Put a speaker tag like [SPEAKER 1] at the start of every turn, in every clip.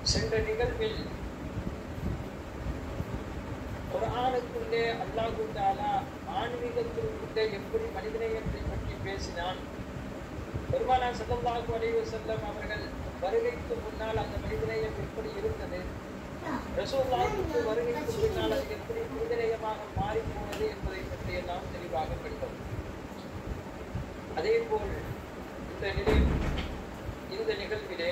[SPEAKER 1] சென்ற நிகழ்வில் குர்ஆனுக்குள்ளே அல்லாஹு தாலா ஆன்மீகத்திற்குள்ளே எப்படி மனிதநேயத்தை பற்றி பேசினான் பெருமானா ஸல்லல்லாஹு அலைஹி வஸல்லம் அவர்கள் வருகைக்கு முன்னால் அந்த மனிதநேயம் எப்படி இருந்தது ரசூலுல்லாஹிக்கு வருகைக்கு பின்னால் அது எப்படி மனிதநேயமாக மாறி போனது என்பதை பற்றி எல்லாம் தெளிவாக படித்தோம் அதே போல் இந்த நிலை இந்த நிகழ்விலே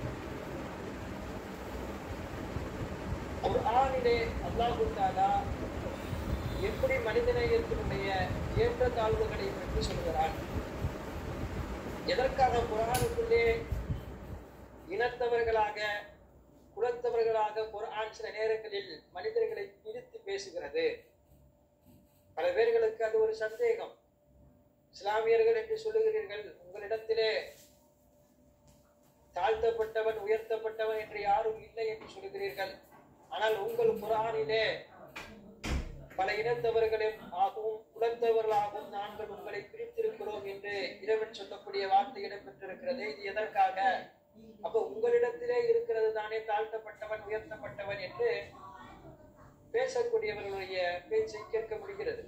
[SPEAKER 1] குர்ஆனிலே அல்லாஹு தாலா எப்படி மனிதநேயத்தினுடைய ஏற்றத்தாழ்வுகளை பற்றி சொல்கிறான் எதற்காக குர்ஆனுக்குள்ளே இனத்தவர்களாக குலத்தவர்களாக குர்ஆன் சில நேரங்களில் மனிதர்களை பிரித்து பேசுகிறது பல பேர்களுக்கு அது ஒரு சந்தேகம் இஸ்லாமியர்கள் என்று சொல்லுகிறீர்கள் உங்களிடத்திலே தாழ்த்தப்பட்டவன் உயர்த்தப்பட்டவன் என்று யாரும் இல்லை என்று சொல்லுகிறீர்கள் ஆனால் உங்கள் குரானிலே பல இனத்தவர்களும் ஆகவும் குலத்தவர்களாகவும் நாங்கள் உங்களை பிரித்திருக்கிறோம் என்று இறைவன் சொல்லக்கூடிய வார்த்தை இடம்பெற்றிருக்கிறது இது எதற்காக அப்ப உங்களிடத்திலே இருக்கிறது தானே தாழ்த்தப்பட்டவன் உயர்த்தப்பட்டவன் என்று பேசக்கூடியவர்களுடைய பேச்சை கேட்க முடிகிறது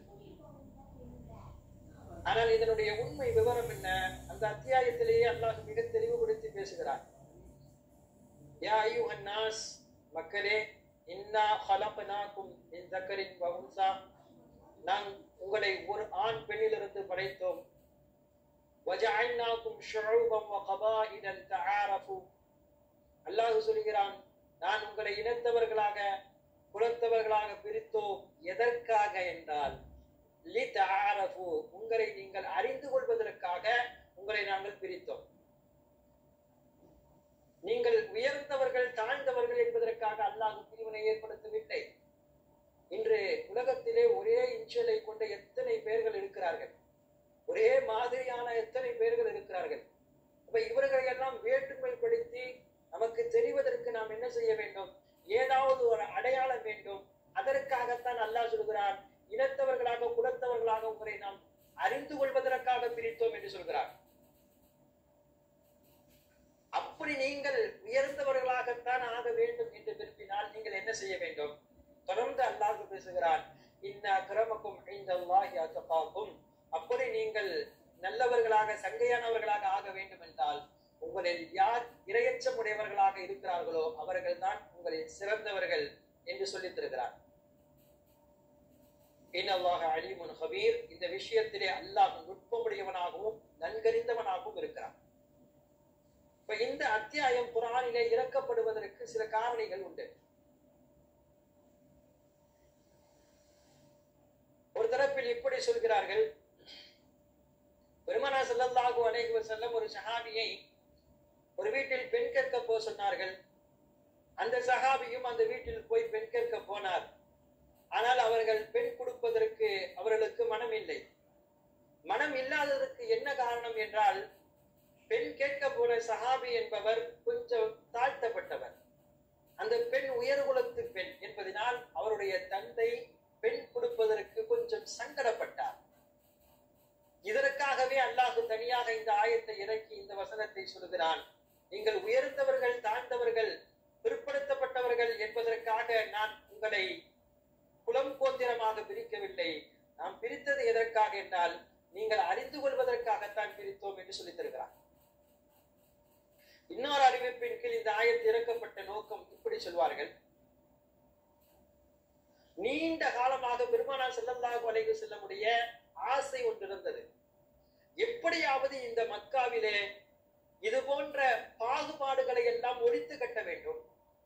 [SPEAKER 1] ஆனால் இதனுடைய உண்மை விவரம் என்ன அந்த அத்தியாயத்திலேயே அல்லாஹ் மிக தெளிவுபடுத்தி பேசுகிறார் யா அய்யுஹன் நாஸ் மக்களே இன்னா ஹலக்னாக்கும் மின் தக்கரின் வ உன்சா நாம் உங்களை ஒரு ஆண் பெண்ணிலிருந்து படைத்தோம் வஜஅல்னாக்கும் ஷுஊபம் வ கபாயிலன் தஆரஃபு அல்லாஹ் சொல்கிறான் நான் உங்களை இனத்தவர்களாக குலத்தவர்களாக பிரித்தோம் எதற்காக என்றால் லிதஆரஃபு உங்களை நீங்கள் அறிந்து கொள்வதற்காக உங்களை நாங்கள் பிரித்தோம் நீங்கள் உயர்ந்தவர்கள் தாழ்ந்தவர்கள் என்பதற்காக அல்லாஹ் பிரிவினை ஏற்படுத்தவில்லை இன்று உலகத்திலே ஒரே இன்ச்சலை கொண்ட எத்தனை பேர்கள் இருக்கிறார்கள் ஒரே மாதிரியான எத்தனை பேர்கள் இருக்கிறார்கள் அப்ப இவர்களை எல்லாம் வேற்றுமைப்படுத்தி நமக்கு தெரிவதற்கு நாம் என்ன செய்ய வேண்டும் ஏதாவது ஒரு அடையாளம் வேண்டும் அதற்காகத்தான் அல்லாஹ் சொல்கிறான் இனத்தவர்களாக குலத்தவர்களாக உங்களை நாம் அறிந்து கொள்வதற்காக பிரித்தோம் என்று சொல்கிறார் அப்படி நீங்கள் உயர்ந்தவர்களாகத்தான் ஆக வேண்டும் என்று விரும்பினால் நீங்கள் என்ன செய்ய வேண்டும் தொடர்ந்து அல்லாஹ் பேசுகிறான் இன்ன அக்கிரமக்கும் ஐந்தல்லாஹி அத்தகாக்கும் அப்படி நீங்கள் நல்லவர்களாக சங்கையானவர்களாக ஆக வேண்டும் என்றால் உங்களில் யார் இரையச்சம் உடையவர்களாக இருக்கிறார்களோ அவர்கள் தான் உங்களில் சிறந்தவர்கள் என்று சொல்லித் தருகிறார் இன்னல்லாஹ அலிமுன் ஹபீர் இந்த விஷயத்திலே அல்லாஹ் நுட்பமுடையவனாகவும் நன்கறிந்தவனாகவும் இருக்கிறான் இப்ப இந்த அத்தியாயம் குரானிலே இறக்கப்படுவதற்கு சில காரணிகள் உண்டு ஒரு தரப்பில் இப்படி சொல்கிறார்கள் பெருமனா ஸல்லல்லாஹு அலைஹி வஸல்லம் ஒரு சஹாபியை ஒரு வீட்டில் பெண் கேட்க போக சொன்னார்கள் அந்த சஹாபியும் அந்த வீட்டில் போய் பெண் கேட்க போனார் ஆனால் அவர்கள் பெண் கொடுப்பதற்கு அவர்களுக்கு மனம் இல்லை மனம் இல்லாததற்கு என்ன காரணம் என்றால் பெண் கேட்க போன சஹாபி என்பவர் கொஞ்சம் தாழ்த்தப்பட்டவர் அந்த பெண் உயர்குலத்து பெண் என்பதனால் அவருடைய தந்தை பெண் கொடுப்பதற்கு கொஞ்சம் சங்கடப்பட்டார் இதற்காகவே அல்லாஹு தனியாக இந்த ஆயத்தை இறக்கி இந்த வசனத்தை சொல்கிறான் நீங்கள் உயர்ந்தவர்கள் தாழ்ந்தவர்கள் பிற்படுத்தப்பட்டவர்கள் என்பதற்காக நான் உங்களை குலம் கோத்திரமாக பிரிக்கவில்லை நாம் பிரித்தது எதற்காக என்றால் நீங்கள் அறிந்து கொள்வதற்காகத்தான் பிரித்தோம் என்று சொல்லித் தருகிறார் இன்னொரு அறிவிப்பின் கீழ் இந்த ஆயத்து இறக்கப்பட்ட நோக்கம் இப்படி சொல்வார்கள் நீண்ட காலமாக பெருமானா செல்லல்லாஹு அலைஹி செல்லமுடைய ஆசை ஒன்று இருந்தது எப்படியாவது இந்த மக்காவிலே இது போன்ற பாகுபாடுகளை எல்லாம் ஒழித்து கட்ட வேண்டும்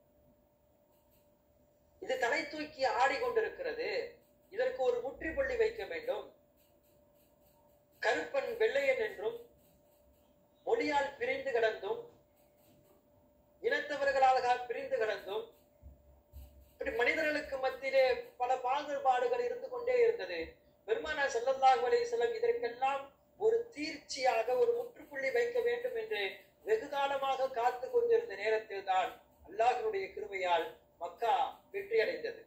[SPEAKER 1] இது தலை தூக்கி ஆடிக்கொண்டிருக்கிறது இதற்கு ஒரு முற்றுப்புள்ளி வைக்க வேண்டும் கருப்பன் வெள்ளையன் என்றும் மொழியால் பிரிந்து கிடந்தும் இனத்தவர்களாக பிரிந்து கிடந்தும் இப்படி மனிதர்களுக்கு மத்தியிலே பல பாகுபாடுகள் இருந்து கொண்டே இருந்தது பெருமானா ஸல்லல்லாஹு அலைஹி வஸல்லம் இதற்கெல்லாம் ஒரு தீர்ச்சியாக ஒரு முற்றுப்புள்ளி வைக்க வேண்டும் என்று வெகு காலமாக காத்து கொண்டிருந்த நேரத்தில் தான் அல்லாஹ்வுடைய கிருபையால் மக்கா வெற்றி அடைந்தது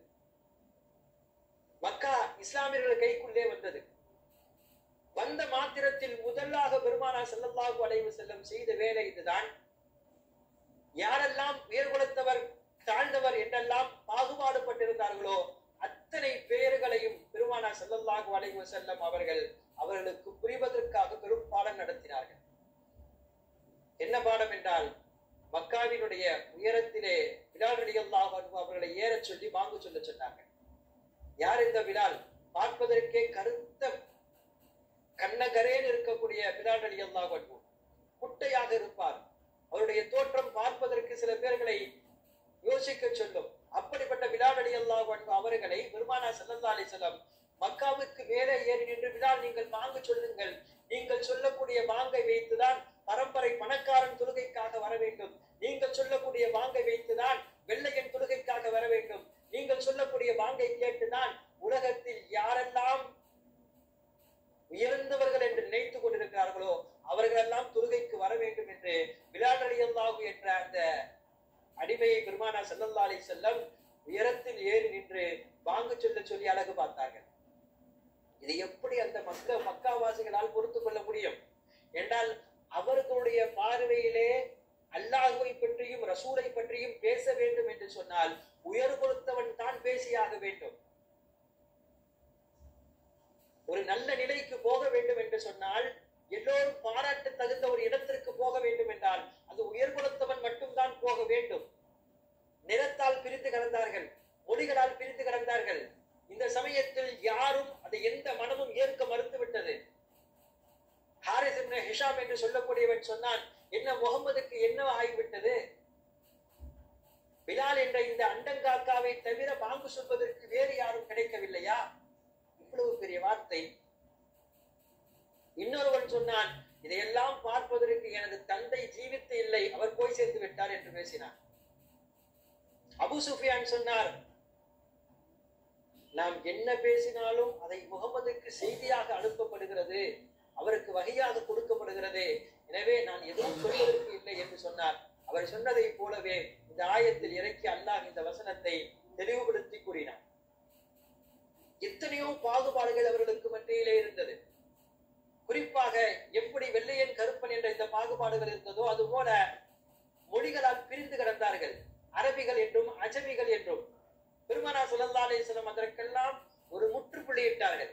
[SPEAKER 1] மக்கா இஸ்லாமியர்கள் கைக்குள்ளே வந்தது வந்த மாத்திரத்தில் முதலாக பெருமானா ஸல்லல்லாஹு அலைஹி வஸல்லம் செய்த வேலை இதுதான் யாரெல்லாம் உயர்குலத்தவர் தாழ்ந்தவர் என்றெல்லாம் பாகுபாடு பட்டிருந்தார்களோ அத்தனை பேர்களையும் பெருமானா ஸல்லல்லாஹு அலைஹி வஸல்லம் அவர்கள் அவர்களுக்கு புரிவதற்காக பெரும் பாடம் நடத்தினார்கள் என்ன பாடம் என்றால் மக்காவினுடைய உயரத்திலே பிலால் ரலியல்லாஹு அன்ஹு அவர்களை ஏறச் சொல்லி வாங்க சொல்ல சொன்னார்கள் யார் இந்த பிலால் பார்ப்பதற்கே கருத்த கண்ணகரேன் இருக்கக்கூடிய பிலால் ரலியல்லாஹு அன்ஹு குட்டையாக இருப்பார் அவருடைய தோற்றம் பார்ப்பதற்கு சில பேர்களை யோசிக்க சொல்லும் அப்படிப்பட்ட பிலால் ரலியல்லாஹு அன்ஹு அவர்களை பெருமானா ஸல்லல்லாஹு அலைஹி வஸல்லம் மக்காவுக்கு மேலே ஏறி நின்று பிலால் நீங்கள் வாங்க சொல்லுங்கள் நீங்கள் சொல்லக்கூடிய வாங்கை வைத்துதான் பரம்பரை பணக்காரன் தொழுகைக்காக வர வேண்டும் நீங்கள் சொல்லக்கூடிய வாங்கை வைத்துதான் வெள்ளையன் தொழுகைக்காக வர வேண்டும் நீங்கள் சொல்லக்கூடிய வாங்கை கேட்டுதான் உலகத்தில் யாரெல்லாம் உயர்ந்தவர்கள் என்று நினைத்துக் கொண்டிருக்கிறார்களோ அவர்களெல்லாம் தொழுகைக்கு வர வேண்டும் என்று பிலால் ரலியல்லாஹு என்ற அந்த அடிமையை பெருமானா ஸல்லல்லாஹு அலைஹி வஸல்லம் உயரத்தில் ஏறி நின்று வாங்க சொல்ல சொல்லி அழகு பார்த்தார்கள் இது எப்படி அந்த மக்க மக்காவாசிகளால் பொறுத்து கொள்ள முடியும் என்றால் அவர்களுடைய பார்வையிலே அல்லாஹுவை பற்றியும் ரசூலை பற்றியும் பேச வேண்டும் என்று சொன்னால் உயர் கொடுத்தவன் தான் பேசியாக வேண்டும் ஒரு நல்ல நிலைக்கு போக வேண்டும் என்று சொன்னால் எல்லோரும் பாராட்ட தகுந்த ஒரு இடத்திற்கு போக வேண்டும் என்றால் அது உயர் கொடுத்தவன் மட்டும்தான் போக வேண்டும் நிறத்தால் பிரித்து கிடந்தார்கள் மொழிகளால் பிரித்து கிடந்தார்கள் இந்த சமயத்தில் யாரும் அதை எந்த மனமும் ஏற்க மறுத்து விட்டது ஹாரிஸ் இப்னு ஹிஷாம் என்று சொல்லக்கூடியவன் சொன்னான் என்ன முகமதுக்கு என்ன ஆகிவிட்டது பிலால் என்ற இந்த அண்டங்காக்காவை தவிர பாங்கு சொல்வதற்கு வேறு யாரும் கிடைக்கவில்லையா இவ்வளவு பெரிய வார்த்தை இன்னொருவன் சொன்னான் இதையெல்லாம் பார்ப்பதற்கு எனது தந்தை ஜீவித்து இல்லை அவர் போய் சேர்த்து விட்டார் என்று பேசினார் அபு சுஃபியான் சொன்னார் நாம் என்ன பேசினாலும் அதை முகமதுக்கு செய்தியாக அனுப்பப்படுகிறது அவருக்கு வகையாக கொடுக்கப்படுகிறது எனவே நான் எதுவும் சொல்வதற்கு இல்லை என்று சொன்னார் அவர் சொன்னதை போலவே இந்த ஆயத்தில் இறக்கி அல்லாஹ் இந்த வசனத்தை தெளிவுபடுத்தி கூறினார் எத்தனையோ பாகுபாடுகள் அவர்களுக்கு மத்தியிலே இருந்தது குறிப்பாக எப்படி வெள்ளையன் கருப்பன் என்ற இந்த பாகுபாடுகள் இருந்ததோ அதுபோல மொழிகளால் பிரிந்து கிடந்தார்கள் அரபிகள் என்றும் அஜமிகள் என்றும் பெருமானா சுல்லா அலிஸ்லம் அதற்கெல்லாம் ஒரு முற்றுப்புள்ளியிட்டார்கள்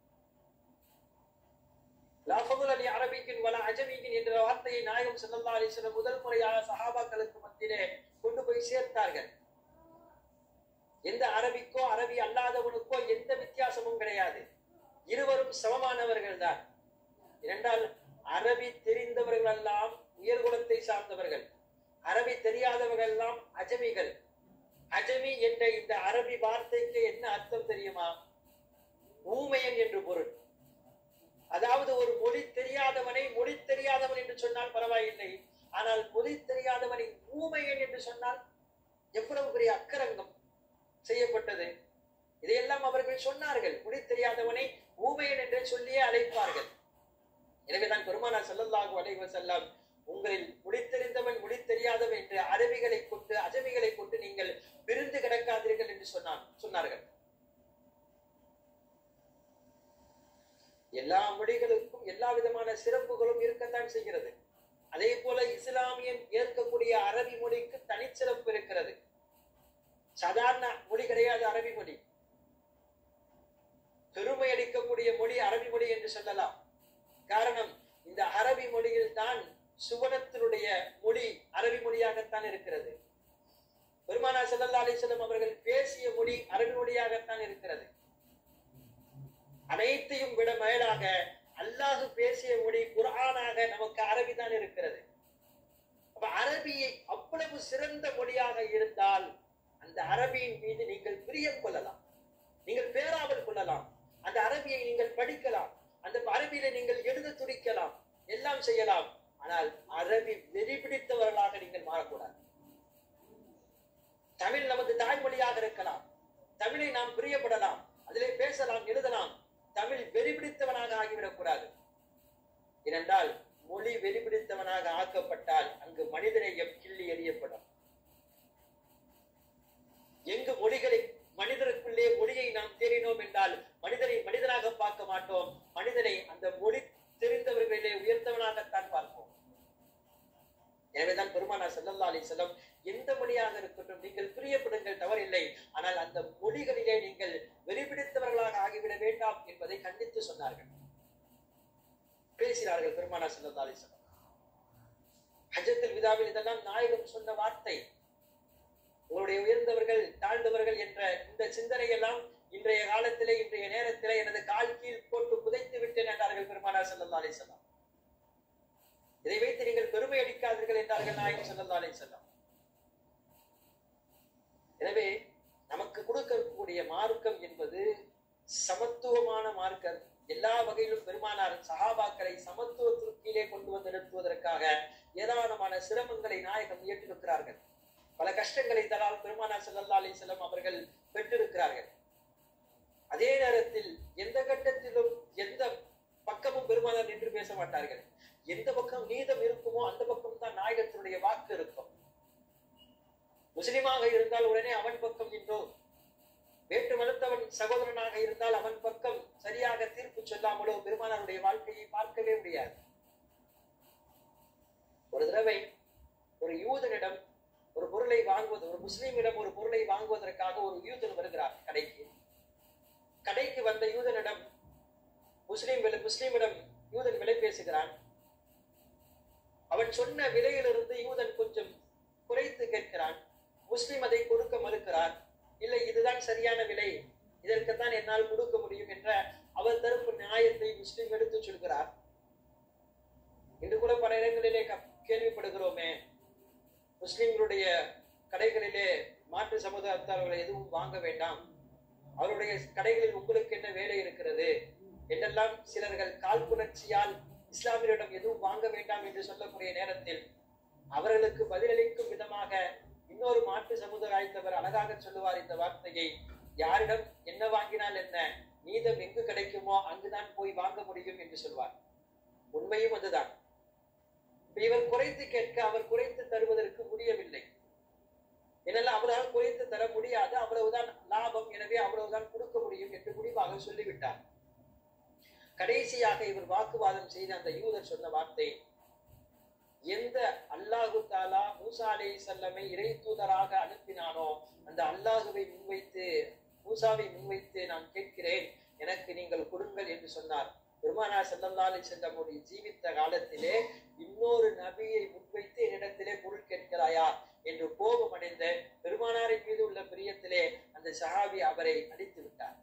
[SPEAKER 1] லாஃபகுல் அலி அரபிக்கின் வல அஜமிக்கின் என்ற வார்த்தையை நாயகம் சல்லா அலிஸ்லம் முதல் முறையாக சஹாபாக்களுக்கு மத்தியிலே கொண்டு போய் சேர்த்தார்கள் எந்த அரபிக்கோ அரபி அல்லாதவனுக்கோ எந்த வித்தியாசமும் கிடையாது இருவரும் சமமானவர்கள் தான் இரண்டால் அரபி தெரிந்தவர்கள் எல்லாம் உயர்குலத்தை சார்ந்தவர்கள் அரபி தெரியாதவர்கள் எல்லாம் அஜமிகள் அஜமி என்ற இந்த அரபி வார்த்தைக்கு என்ன அர்த்தம் தெரியுமா ஊமையன் என்று பொருள் அதாவது ஒரு மொழி தெரியாதவனை மொழி தெரியாதவன் என்று சொன்னால் பரவாயில்லை ஆனால் மொழி தெரியாதவனை ஊமையன் என்று சொன்னால் எவ்வளவு பெரிய அக்கரங்கம் செய்யப்பட்டது இதையெல்லாம் அவர்கள் சொன்னார்கள் மொழி தெரியாதவனை ஊமையன் என்று சொல்லியே அழைப்பார்கள் எனவேதான் பெருமானா ஸல்லல்லாஹு அலைஹி வஸல்லம் உங்களில் முடித்தெரிந்தவன் முடித்தெரியாதவன் என்று அரபிகளை கொண்டு அஜமிகளை கொண்டு நீங்கள் பிரிந்து கிடக்காதீர்கள் என்று சொன்னான் சொன்னார்கள் எல்லா மொழிகளுக்கும் எல்லா விதமான சிறப்புகளும் இருக்கத்தான் செய்கிறது அதே போல இஸ்லாமியன் ஏற்கக்கூடிய அரபி மொழிக்கு தனிச்சிறப்பு இருக்கிறது சாதாரண மொழி கிடையாது அரபி மொழி பெருமை அளிக்கக்கூடிய மொழி அரபி மொழி என்று சொல்லலாம் காரணம் இந்த அரபி மொழியில் தான் சுவனத்தினுடைய மொழி அரபி மொழியாகத்தான் இருக்கிறது பெருமானா ஸல்லல்லாஹு அலைஹி வஸல்லம் அவர்கள் பேசிய மொழி அரபி மொழியாகத்தான் இருக்கிறது அனைத்தையும் விட மேலாக அல்லாஹ் பேசிய மொழி குர்ஆனாக நமக்கு அரபி தான் இருக்கிறது அப்ப அரபியை அவ்வளவு சிறந்த மொழியாக இருந்தால் அந்த அரபியின் மீது நீங்கள் பிரியம் கொள்ளலாம் நீங்கள் பேராவல் கொள்ளலாம் அந்த அரபியை நீங்கள் படிக்கலாம் அந்த அரபியில நீங்கள் எழுத துடிக்கலாம் எல்லாம் செய்யலாம் ஆனால் அரபி வெறி பிடித்தவர்களாக நீங்கள் மாறக்கூடாது தமிழ் நமது தாய்மொழியாக இருக்கலாம் தமிழை நாம் பிரியப்படலாம் அதிலே பேசலாம் எழுதலாம் தமிழ் வெறி பிடித்தவனாக ஆகிவிடக் கூடாது ஏனென்றால் மொழி வெறி பிடித்தவனாக ஆக்கப்பட்டால் அங்கு மனிதநேயம் கிள்ளி எறியப்படும் எங்கு மொழிகளை மனிதருக்குள்ளே மொழியை நாம் தேடினோம் என்றால் மனிதனை மனிதனாக பார்க்க மாட்டோம் மனிதனை அந்த மொழி தெரிந்தவர்களிலே உயர்ந்தவனாகத்தான் பார்ப்போம் எனவேதான் பெருமானா ஸல்லல்லாஹு அலைஹி வஸல்லம் எந்த மொழியாக இருக்கட்டும் நீங்கள் பிரியப்படுங்கள் தவறில்லை ஆனால் அந்த மொழிகளிலே நீங்கள் வெறிபிடித்தவர்களாக ஆகிவிட வேண்டாம் என்பதை கண்டித்து சொன்னார்கள் பேசினார்கள் பெருமானா ஸல்லல்லாஹு அலைஹி வஸல்லம் ஹஜ்ஜத்துல் விதாவில் இதெல்லாம் நாயகம் சொன்ன வார்த்தை உங்களுடைய உயர்ந்தவர்கள் தாழ்ந்தவர்கள் என்ற இந்த சிந்தனை எல்லாம் இன்றைய காலத்திலே இன்றைய நேரத்திலே எனது கால் கீழ் போட்டு புதைத்து விட்டேன் என்றார்கள் பெருமானார் ஸல்லல்லாஹு அலைஹி வஸல்லம் இதை வைத்து நீங்கள் பெருமை அடிக்காதீர்கள் என்றார்கள் நாயகம் ஸல்லல்லாஹு அலைஹி வஸல்லம் எனவே நமக்கு கொடுக்கக்கூடிய மார்க்கம் என்பது சமத்துவமான மார்க்கம் எல்லா வகையிலும் பெருமானார் சஹாபாக்களை சமத்துவத்திற்கு கீழே கொண்டு வந்து நிறுத்துவதற்காக ஏராளமான சிரமங்களை நாயகம் ஏற்றிருக்கிறார்கள் பல கஷ்டங்களை தரால் பெருமானார் ஸல்லல்லாஹு அலைஹி வஸல்லம் அவர்கள் பெற்றிருக்கிறார்கள் அதே நேரத்தில் எந்த கட்டத்திலும் எந்த பக்கமும் பெருமானார் நின்று பேச மாட்டார்கள் எந்த பக்கம் நீதம் இருக்குமோ அந்த பக்கம் தான் நாயகத்தினுடைய வாக்கு இருக்கும் முஸ்லிமாக இருந்தால் உடனே அவன் பக்கம் நின்றோம் வேற்று மதத்தவன் சகோதரனாக இருந்தால் அவன் பக்கம் சரியாக தீர்ப்பு சொல்லாமலோ பெருமானாருடைய வாழ்க்கையை பார்க்கவே முடியாது ஒரு தடவை ஒரு யூதனிடம் ஒரு பொருளை வாங்குவது ஒரு முஸ்லீமிடம் ஒரு பொருளை வாங்குவதற்காக ஒரு யூதன் வருகிறார் கடைக்கு கடைக்கு வந்த யூதனிடம் முஸ்லீம் விலை- முஸ்லீமிடம் யூதன் விலை பேசுகிறான் அவன் சொன்ன விலையிலிருந்து யூதன் கொஞ்சம் குறைத்து கேட்கிறான் முஸ்லிம் அதை கொடுக்க மறுக்கிறார் இல்லை இதுதான் சரியான விலை இதற்குத்தான் என்னால் கொடுக்க முடியும் என்ற அவர் தரப்பு நியாயத்தை முஸ்லிம் எடுத்து சொல்கிறார் இன்று கூட பல இடங்களிலே க- கேள்விப்படுகிறோமே முஸ்லிம்களுடைய கடைகளிலே மாற்று சமுதாயத்தார்களை எதுவும் வாங்க வேண்டாம் அவருடைய கடைகளில் உங்களுக்கு என்ன வேலை இருக்கிறது என்றெல்லாம் சிலர்கள் காழ்ப்புணர்ச்சியால் இஸ்லாமியரிடம் எதுவும் வாங்க வேண்டாம் என்று சொல்லக்கூடிய நேரத்தில் அவர்களுக்கு பதிலளிக்கும் விதமாக இன்னொரு மாற்று சமுதாயத்தவர் அழகாக சொல்லுவார் இந்த வார்த்தையை யாரிடம் என்ன வாங்கினால் என்ன நீதம் எங்கு கிடைக்குமோ அங்குதான் போய் வாங்க முடியும் என்று சொல்வார் உண்மையும் அதுதான் இப்ப இவர் குறைத்து கேட்க அவர் குறைத்து தருவதற்கு முடியவில்லை என்னெல்லாம் அவரால் குறைத்து தர முடியாது அவ்வளவுதான் லாபம் எனவே அவ்வளவுதான் கொடுக்க முடியும் என்று முடிவாக சொல்லிவிட்டார் கடைசியாக இவர் வாக்குவாதம் செய்த அந்த யூதர் சொன்ன வார்த்தை எந்த அல்லாஹு தாலா மூசா அலை செல்லமை இறை தூதராக அனுப்பினானோ அந்த அல்லாஹுவை முன்வைத்து மூசாவை முன்வைத்து நான் கேட்கிறேன் எனக்கு நீங்கள் கொடுங்கள் என்று சொன்னார் பெருமானா செல்லல்லாலை செல்லமுடைய ஜீவித்த காலத்திலே இன்னொரு நபியை முன்வைத்து என்னிடத்திலே பொருள் கேட்கிறாயா என்று கோபம் அடைந்த பெருமானாரின் மீது உள்ள பிரியத்திலே அந்த சஹாபி அவரை அடித்து விட்டார்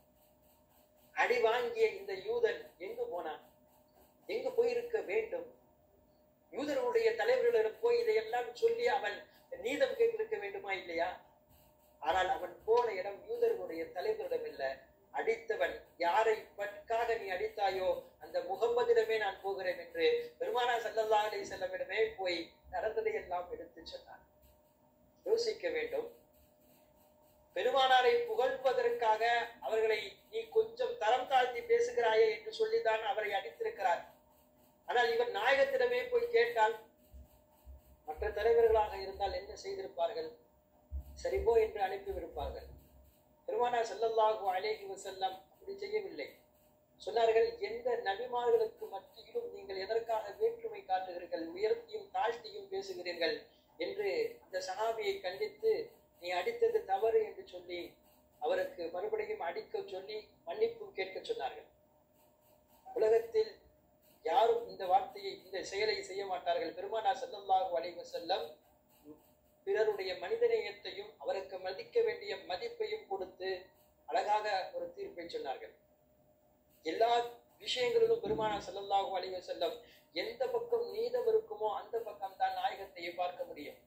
[SPEAKER 1] அடி வாங்கிய இந்த யூதன் எங்கு போனான் எங்கு போயிருக்க வேண்டும் யூதர்களுடைய தலைவர்களிடம் போய் இதையெல்லாம் சொல்லி அவன் நீதம் கேட்டிருக்க வேண்டுமா இல்லையா ஆனால் அவன் போன இடம் யூதர்களுடைய தலைவரிடம் இல்ல அடித்தவன் யாரை பற்காக நீ அடித்தாயோ அந்த முகம்மதிடமே நான் போகிறேன் என்று பெருமானா சல்லல்லா அலி செல்லமிடமே போய் நடந்ததை எல்லாம் எடுத்து சொன்னான் யோசிக்க வேண்டும் பெருமானாரை புகழ்வதற்காக அவர்களை நீ கொஞ்சம் தரம் தாழ்த்தி பேசுகிறாயே என்று சொல்லித்தான் அவரை அடித்திருக்கிறார் ஆனால் இவர் நாயகத்திடமே போய் கேட்டால் மற்ற தலைவர்களாக இருந்தால் என்ன செய்திருப்பார்கள் சரி போ என்று அனுப்பிவிடுப்பார்கள் பெருமானா ஸல்லல்லாஹு அலைஹி வஸல்லம் அப்படி செய்யவில்லை சொன்னார்கள் எந்த நபிமார்களுக்கு மத்தியிலும் நீங்கள் எதற்காக வேற்றுமை காட்டுகிறீர்கள் உயர்த்தியும் தாழ்த்தியும் பேசுகிறீர்கள் என்று அந்த சஹாபியை கண்டித்து நீ அடித்தது தவறு என்று சொல்லி அவருக்கு மறுபடியும் அடிக்க சொல்லி மன்னிப்பும் கேட்க சொன்னார்கள் உலகத்தில் யாரும் இந்த வார்த்தையை இந்த செயலை செய்ய மாட்டார்கள் பெருமானா ஸல்லல்லாஹு அலைஹி வஸல்லம் பிறருடைய மனிதநேயத்தையும் அவருக்கு மதிக்க வேண்டிய மதிப்பையும் கொடுத்து அழகாக ஒரு தீர்ப்பை சொன்னார்கள் எல்லா விஷயங்களிலும் பெருமானா ஸல்லல்லாஹு அலைஹி வஸல்லம் எந்த பக்கம் நீதம் இருக்குமோ அந்த பக்கம் தான் நாயகத்தையே பார்க்க முடியும்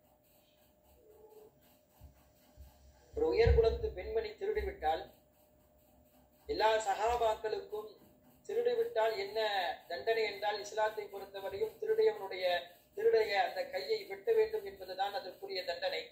[SPEAKER 1] ஒரு உயர் குலத்து பெண்மணி திருடிவிட்டால் எல்லா சகாபாக்களுக்கும் திருடிவிட்டால் என்ன தண்டனை என்றால் இஸ்லாத்தை பொறுத்தவரையும் திருடையவனுடைய திருடைய அந்த கையை வெட்ட வேண்டும் என்பதுதான் அதற்குரிய தண்டனை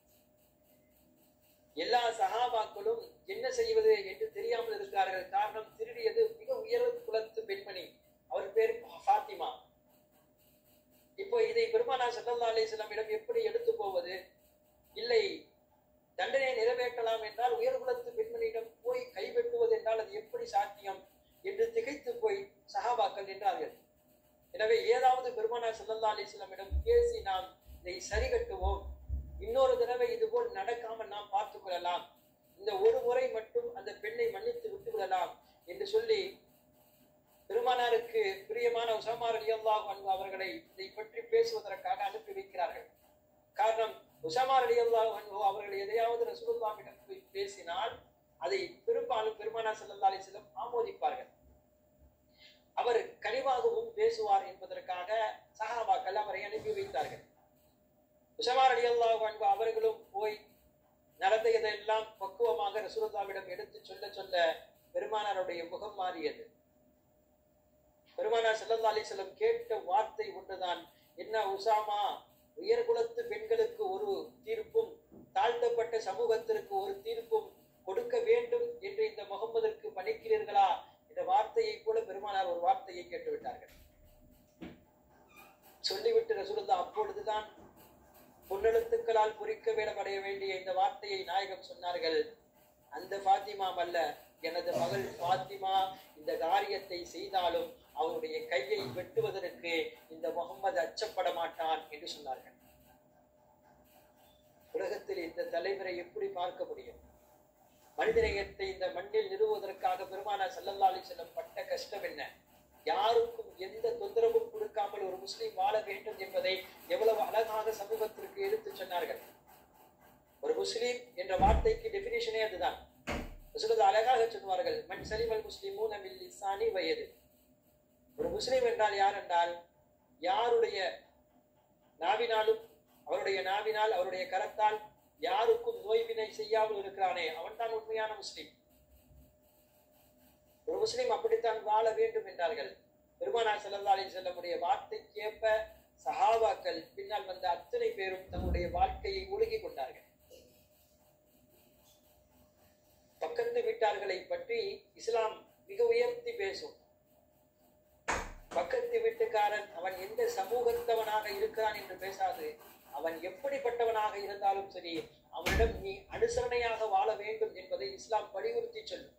[SPEAKER 1] எல்லா சகாபாக்களும் என்ன செய்வது என்று தெரியாமல் இருக்கிறார்கள் காரணம் திருடியது மிக உயர் குலத்து பெண்மணி அவர் பேர் ஃபாத்திமா இப்போ இதை பெருமானா சல்லல்லா அலிஸ்லாமிடம் எப்படி எடுத்து போவது இல்லை தண்டனை நிறைவேற்றலாம் என்றால் உயர் குலத்து பெண்மணியிடம் போய் கைவெட்டுவது என்றால் அது எப்படி சாத்தியம் என்று திகைத்து போய் சஹாபாக்கள் நின்றார்கள் எனவே ஏதாவது பெருமானார் ஸல்லல்லாஹு அலைஹி வஸல்லமிடம் பேசி நாம் இதை சரி கட்டுவோம் இன்னொரு தடவை இது போல் நடக்காம நாம் பார்த்துக் கொள்ளலாம் இந்த ஒரு முறை மட்டும் அந்த பெண்ணை மன்னித்து விட்டு விடலாம் என்று சொல்லி பெருமானாருக்கு பிரியமான உசாமா ரலியல்லாஹு அன்ஹு அவர்களை இதை பற்றி பேசுவதற்காக அனுப்பி வைக்கிறார்கள் காரணம் உசாமா ரலியல்லாஹு அன்ஹு அவர்கள் எதையாவது ரசூலுல்லாஹ்விடம் போய் பேசினால் அதை பெரும்பாலும் பெருமானா ஸல்லல்லாஹு அலைஹி வஸல்லம் ஆமோதிப்பார்கள் அவர் கனிவாகவும் பேசுவார் என்பதற்காக சஹாபாக்கள் அவரை அனுப்பி வைத்தார்கள் உசமா ரலியல்லாஹு அன்ஹு அவர்களும் போய் நடந்ததெல்லாம் பக்குவமாக ரசூலுல்லாவிடம் எடுத்து சொல்ல சொல்ல பெருமானாருடைய முகம் மாறியது பெருமானார் ஸல்லல்லாஹு அலைஹி வஸல்லம் கேட்ட வார்த்தை ஒன்றுதான் என்ன உசாமா உயர்குலத்து பெண்களுக்கு ஒரு தீர்ப்பும் தாழ்த்தப்பட்ட சமூகத்திற்கு ஒரு தீர்ப்பும் கொடுக்க வேண்டும் என்று இந்த முகம்மதற்கு பணிக்கிறீர்களா இந்த வார்த்தையை போல பெருமானார் ஒரு வார்த்தையை கேட்டு விட்டார்கள் சொல்லிவிட்டு ரசூலுல்லா அப்பொழுதுதான் பொன்னெழுத்துக்களால் குறிக்க வேடமடைய வேண்டிய இந்த வார்த்தையை நாயகம் சொன்னார்கள் அந்த பாத்திமா அல்ல எனது மகள் பாத்திமா இந்த காரியத்தை செய்தாலும் அவருடைய கையை வெட்டுவதற்கு இந்த முகம்மது அச்சப்பட மாட்டான் என்று சொன்னார்கள் உலகத்தில் இந்த தலைவரை எப்படி பார்க்க முடியும் மனிதநேயத்தை இந்த மண்ணில் நிறுவுவதற்காக பெருமானார் ஸல்லல்லாஹு அலைஹி வஸல்லம் பட்ட கஷ்டம் என்ன யாருக்கும் எந்த தொந்தரவும் கொடுக்காமல் ஒரு முஸ்லிம் வாழ வேண்டும் என்பதை எவ்வளவு அழகாக சமூகத்திற்கு எடுத்துச் சொன்னார்கள் ஒரு முஸ்லீம் என்ற வார்த்தைக்கு டெபினிஷனே அதுதான் ரசூலுல்லாஹ் அழகாக சொல்வார்கள் மன் சலிமல் முஸ்லிமூன மில் லிசானி வயது ஒரு முஸ்லீம் என்றால் யார் என்றால் யாருடைய நாவினாலும் அவருடைய நாவினால் அவருடைய கரத்தால் யாருக்கும் நோய்வினை செய்யாமல் இருக்கிறானே அவன்தான் உண்மையான முஸ்லீம் ஒரு முஸ்லீம் அப்படித்தான் வாழ வேண்டும் என்றார்கள் பெருமானார் ஸல்லல்லாஹு அலைஹி வஸல்லமுடைய வார்த்தைக்கேற்ப சஹாபாக்கள் பின்னால் வந்த அத்தனை பேரும் தன்னுடைய வாழ்க்கையை ஒழுகி கொண்டார்கள் பக்கத்து வீட்டார்களை பற்றி இஸ்லாம் மிக உயர்த்தி பேசும் பக்கத்து வீட்டுக்காரன் அவன் எந்த சமூகத்தவனாக இருக்கிறான் என்று பேசாது அவன் எப்படிப்பட்டவனாக இருந்தாலும் சரி அவனிடம் நீ அனுசரணையாக வாழ வேண்டும் என்பதை இஸ்லாம் வலியுறுத்தி சொல்லும்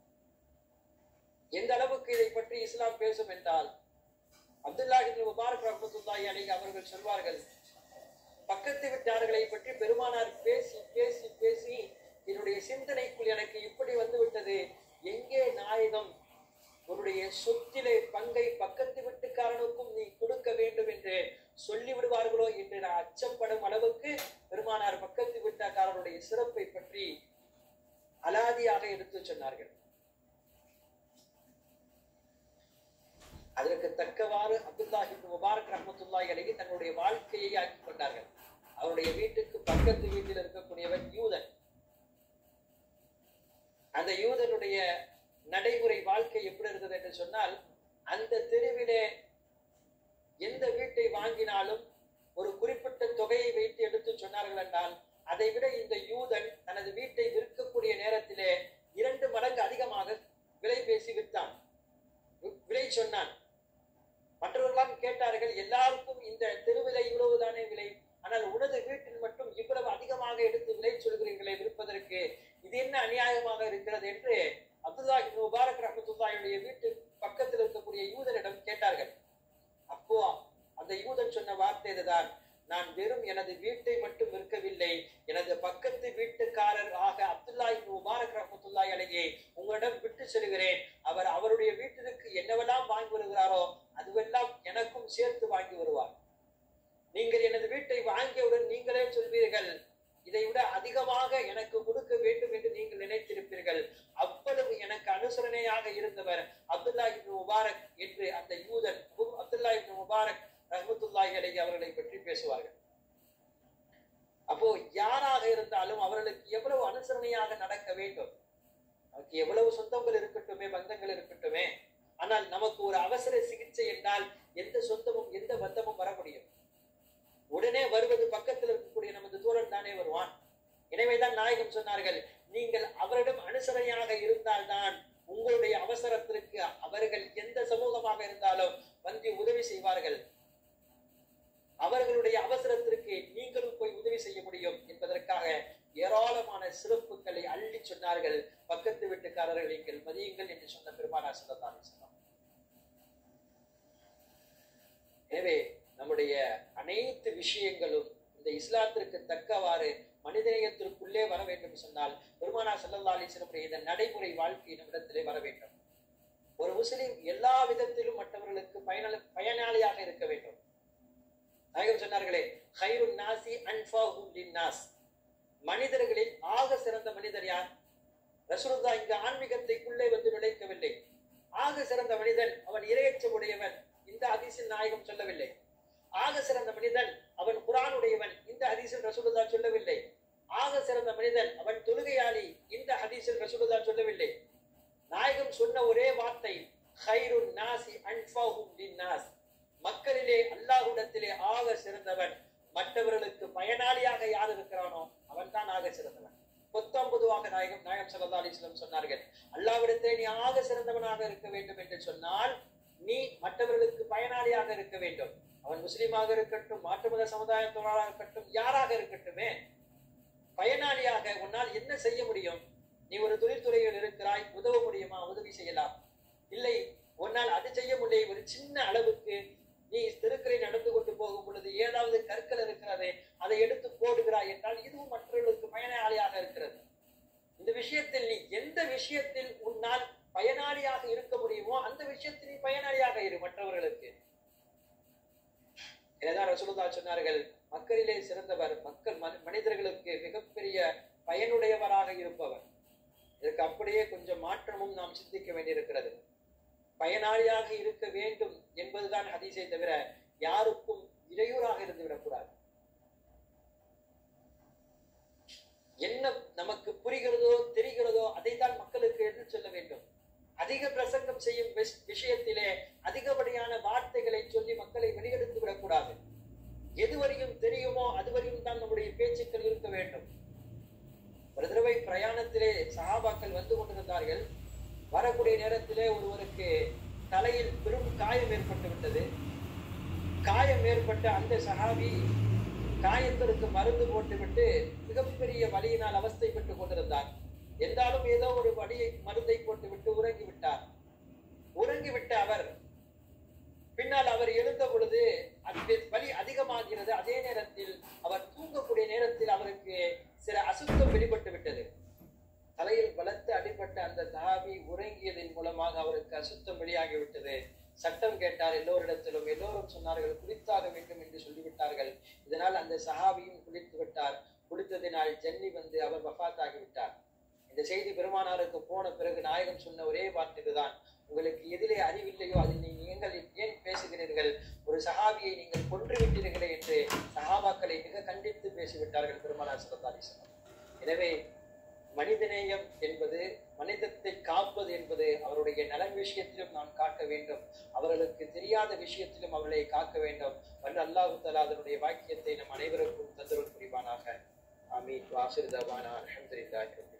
[SPEAKER 1] எந்த அளவுக்கு இதை பற்றி இஸ்லாம் பேசும் என்றால் அப்துல்லா இப்னு முபாரக் ரஹ்மத்துல்லாஹி அலைஹி அவர்கள் சொல்வார்கள் பக்கத்து வீட்டார்களை பற்றி பெருமானார் பேசி பேசி பேசி என்னுடைய சிந்தனைக்குள் எனக்கு இப்படி வந்து விட்டது எங்கே நாயகம் உன்னுடைய சொத்திலே பங்கை பக்கத்து வீட்டுக்காரனுக்கும் நீ கொடுக்க வேண்டும் என்று சொல்லி விடுவார்களோ என்று நான் அச்சப்படும் அளவுக்கு பெருமானார் பக்கத்து வீட்டுக்காரனுடைய சிறப்பை பற்றி அலாதியாக எடுத்து சொன்னார்கள் அதற்கு தக்கவாறு அப்துல்லாஹி இப்னு முபாரக் ரஹ்மத்துல்லாஹி அலைஹி தன்னுடைய வாழ்க்கையை ஆக்கிக் கொண்டார்கள் அவருடைய வீட்டுக்கு பக்கத்து வீட்டில் இருக்கக்கூடியவன் யூதன் அந்த யூதனுடைய நடைமுறை வாழ்க்கை எப்படி இருந்தது என்று சொன்னால் அந்த தெருவிலே எந்த வீட்டை வாங்கினாலும் ஒரு குறிப்பிட்ட தொகையை வைத்து எடுத்து சொன்னார்கள் என்றால் அதை விட இந்த யூதன் தனது வீட்டை விற்கக்கூடிய நேரத்திலே இரண்டு மடங்கு அதிகமாக விலை பேசி விற்றான் வி- விலை சொன்னான் மற்றவர்களாம் கேட்டார்கள் எல்லாருக்கும் இந்த தெருவிலை இவ்வளவுதானே விலை ஆனால் உனது வீட்டில் மட்டும் இவ்வளவு அதிகமாக எடுத்து விலை சொல்கிறீர்களே விற்பதற்கு இது என்ன அநியாயமாக இருக்கிறது என்று அப்துல்லா இப்னு முபாரக் ரஹமத்துல்லாஹியுடைய வீட்டு பக்கத்தில் இருக்கக்கூடிய யூதனிடம் கேட்டார்கள் அப்போ அந்த யூதன் சொன்ன வார்த்தை இதுதான் நான் வெறும் எனது வீட்டை மட்டும் விற்கவில்லை எனது பக்கத்து வீட்டுக்காரர் ஆக அப்துல்லா இப்னு முபாரக் ரஹமத்துல்லாஹி அலைஹி உங்களிடம் விட்டு செல்கிறேன் அவர் அவருடைய வீட்டிற்கு என்னவெல்லாம் வாங்கி வருகிறாரோ அதுவெல்லாம் எனக்கும் சேர்த்து வாங்கி வருவார் நீங்கள் எனது வீட்டை வாங்கியவுடன் நீங்களே சொல்வீர்கள் இதை விட அதிகமாக எனக்கு கொடுக்க வேண்டும் என்று நீங்கள் நினைத்திருப்பீர்கள் அவ்வளவு எனக்கு அனுசரணையாக இருந்தவர் அப்துல்லா இப்னு முபாரக் என்று அந்த யூதன் அபு- அப்துல்லா இப்னு முபாரக் ரஹ்மத்துல்லாஹி அலைஹி அவர்களை பற்றி பேசுவார்கள் அப்போ யாராக இருந்தாலும் அவர்களுக்கு எவ்வளவு அனுசரணையாக நடக்க வேண்டும் நமக்கு எவ்வளவு சொந்தங்கள் இருக்கட்டுமே பந்தங்கள் இருக்கட்டுமே ஆனால் நமக்கு ஒரு அவசர சிகிச்சை என்றால் எந்த சொந்தமும் எந்த பந்தமும் வர முடியும் உடனே வருவது பக்கத்தில் இருக்கக்கூடிய நமது தூரன் தானே வருவான் எனவேதான் நாயகம் சொன்னார்கள் நீங்கள் அவரிடம் அனுசரணையாக இருந்தால்தான் உங்களுடைய அவசரத்திற்கு அவர்கள் எந்த சமூகமாக இருந்தாலும் வந்து உதவி செய்வார்கள் அவர்களுடைய அவசரத்திற்கு நீங்களும் போய் உதவி செய்ய முடியும் என்பதற்காக ஏராளமான சிறப்புகளை அள்ளி சொன்னார்கள் பக்கத்து வீட்டுக்காரர்கள் நீங்கள் மதியுங்கள் என்று சொன்ன பெருமானார் ஸல்லல்லாஹு அலைஹி வஸல்லம் எனவே நம்முடைய அனைத்து விஷயங்களும் இந்த இஸ்லாத்திற்கு தக்கவாறு மனிதநேயத்திற்குள்ளே வர வேண்டும் சொன்னால் பெருமானா சல்லல்லா அலிஸ்லமுடைய இந்த நடைமுறை வாழ்க்கை நம்மிடத்திலே வர வேண்டும் ஒரு முஸ்லிம் எல்லா விதத்திலும் மற்றவர்களுக்கு பயன பயனாளியாக இருக்க வேண்டும் நாயகம் சொன்னார்களே ஹைருன் நாசி அன்ஃபாஹும் லின்னாஸ் மனிதர்களில் ஆக சிறந்த மனிதர் யார் ரசூலுல்லாஹ் இங்கு ஆன்மீகத்தைக்குள்ளே வந்து நுழைக்கவில்லை ஆக சிறந்த மனிதன் அவன் இரையச்சம் உடையவன் இந்த ஹதீஸில் நாயகம் சொல்லவில்லை ஆக சிறந்த மனிதன் அவன் குரானுடையவன் இந்த ஹதீஸில் ரசூலுல்லாஹ் சொல்லவில்லை ஆக சிறந்த மனிதன் அவன் தொழுகையாளி இந்த ஹதீஸில் ரசூலுல்லாஹ் சொல்லவில்லை நாயகம் சொன்ன ஒரே வார்த்தை ஹைருன் நாசி அன்ஃபாஹும் லின்னாஸ் மக்களிலே அல்லாஹ்விடத்திலே ஆக சிறந்தவன் மற்றவர்களுக்கு பயனாளியாக யார் இருக்கிறானோ அவன் தான் ஆக சிறந்தவன் பொத்தம் பொதுவாக நாயகம் நாயகம் சல்லா அலிஸ்லம் சொன்னார்கள் அல்லாவிடத்திலே நீ ஆக சிறந்தவனாக இருக்க வேண்டும் என்று சொன்னால் நீ மற்றவர்களுக்கு பயனாளியாக இருக்க வேண்டும் அவன் முஸ்லீமாக இருக்கட்டும் மாற்று மத சமுதாயத்தவராக இருக்கட்டும் யாராக இருக்கட்டுமே பயனாளியாக உன்னால் என்ன செய்ய முடியும் நீ ஒரு தொழில்துறையில் இருக்கிறாய் உதவ முடியுமா உதவி செய்யலாம் இல்லை உன்னால் அது செய்ய முடியல ஒரு சின்ன அளவுக்கு நீ தெருக்களை நடந்து கொண்டு போகும் பொழுது ஏதாவது கற்கள் இருக்கிறது அதை எடுத்து போடுகிறாய் என்றால் இதுவும் மற்றவர்களுக்கு பயனாளியாக இருக்கிறது இந்த விஷயத்தில் நீ எந்த விஷயத்தில் உன்னால் பயனாளியாக இருக்க முடியுமோ அந்த விஷயத்தில் நீ பயனாளியாக இரு மற்றவர்களுக்கு எனதான் ரசூலுல்லா சொன்னார்கள் மக்களிலே சிறந்தவர் மக்கள் மனி- மனிதர்களுக்கு மிகப்பெரிய பயனுடையவராக இருப்பவர் இதற்கு அப்படியே கொஞ்சம் மாற்றமும் நாம் சிந்திக்க வேண்டியிருக்கிறது பயனாளியாக இருக்க வேண்டும் என்பதுதான் ஹதீஸை தவிர யாருக்கும் இடையூறாக இருந்து விடக்கூடாது என்ன நமக்கு புரிகிறதோ தெரிகிறதோ அதைத்தான் மக்களுக்கு எடுத்துச் சொல்ல வேண்டும் அதிக பிரசங்கம் செய்யும் விஷ- விஷயத்திலே அதிகப்படியான வார்த்தைகளை சொல்லி மக்களை வெளியெடுத்து விடக்கூடாது எதுவரையும் தெரியுமோ அதுவரையும் தான் நம்முடைய பேச்சுக்கள் இருக்க வேண்டும் ஒரு தடவை பிரயாணத்திலே சஹாபாக்கள் வந்து கொண்டிருந்தார்கள் வரக்கூடிய நேரத்திலே ஒருவருக்கு தலையில் பெரும் காயம் ஏற்பட்டு விட்டது காயம் ஏற்பட்ட அந்த சஹாபி காயத்திற்கு மருந்து போட்டுவிட்டு மிகப்பெரிய வலியினால் அவஸ்தைப்பட்டுக் கொண்டிருந்தார் என்றாலும் ஏதோ ஒரு வலியை மருந்தை போட்டுவிட்டு உறங்கி விட்டார் உறங்கிவிட்ட அவர் பின்னால் அவர் எழுந்த பொழுது அந்த வலி அதிகமாகிறது அதே நேரத்தில் அவர் தூங்கக்கூடிய நேரத்தில் அவருக்கு சில அசுத்தம் வெளிப்பட்டு விட்டது தலையில் பலத்து அடிபட்ட அந்த சஹாபி உறங்கியதன் மூலமாக அவருக்கு அசுத்தம் வெளியாகிவிட்டது சட்டம் கேட்டார் எல்லோரிடத்திலும் எல்லோரும் சொன்னார்கள் குளித்தாக வேண்டும் என்று சொல்லிவிட்டார்கள் இதனால் அந்த சஹாபியும் குளித்து விட்டார் குளித்ததினால் ஜன்னி வந்து அவர் வஃபாத் ஆகிவிட்டார் இந்த செய்தி பெருமானாருக்கு போன பிறகு நாயகம் சொன்ன ஒரே வார்த்தை இதுதான் உங்களுக்கு எதிலே அறிவில்லையோ அதில் நீங்கள் ஏன் பேசுகிறீர்கள் ஒரு சஹாபியை நீங்கள் கொன்று விட்டீர்களே என்று சஹாபாக்களை மிக கண்டித்து பேசிவிட்டார்கள் பெருமானார் ஸல்லல்லாஹு அலைஹி வஸல்லம் எனவே மனிதநேயம் என்பது மனிதத்தை காப்பது என்பது அவருடைய நலன் விஷயத்திலும் நாம் காக்க வேண்டும் அவர்களுக்கு தெரியாத விஷயத்திலும் அவர்களை காக்க வேண்டும் வல்ல அல்லாஹு தஆலா அதனுடைய வாக்கியத்தை நம் அனைவருக்கும் தந்தருள் புரிவானாக ஆமீன் வாசிர் தவானா அல்ஹம்துலில்லாஹி ரப்பில்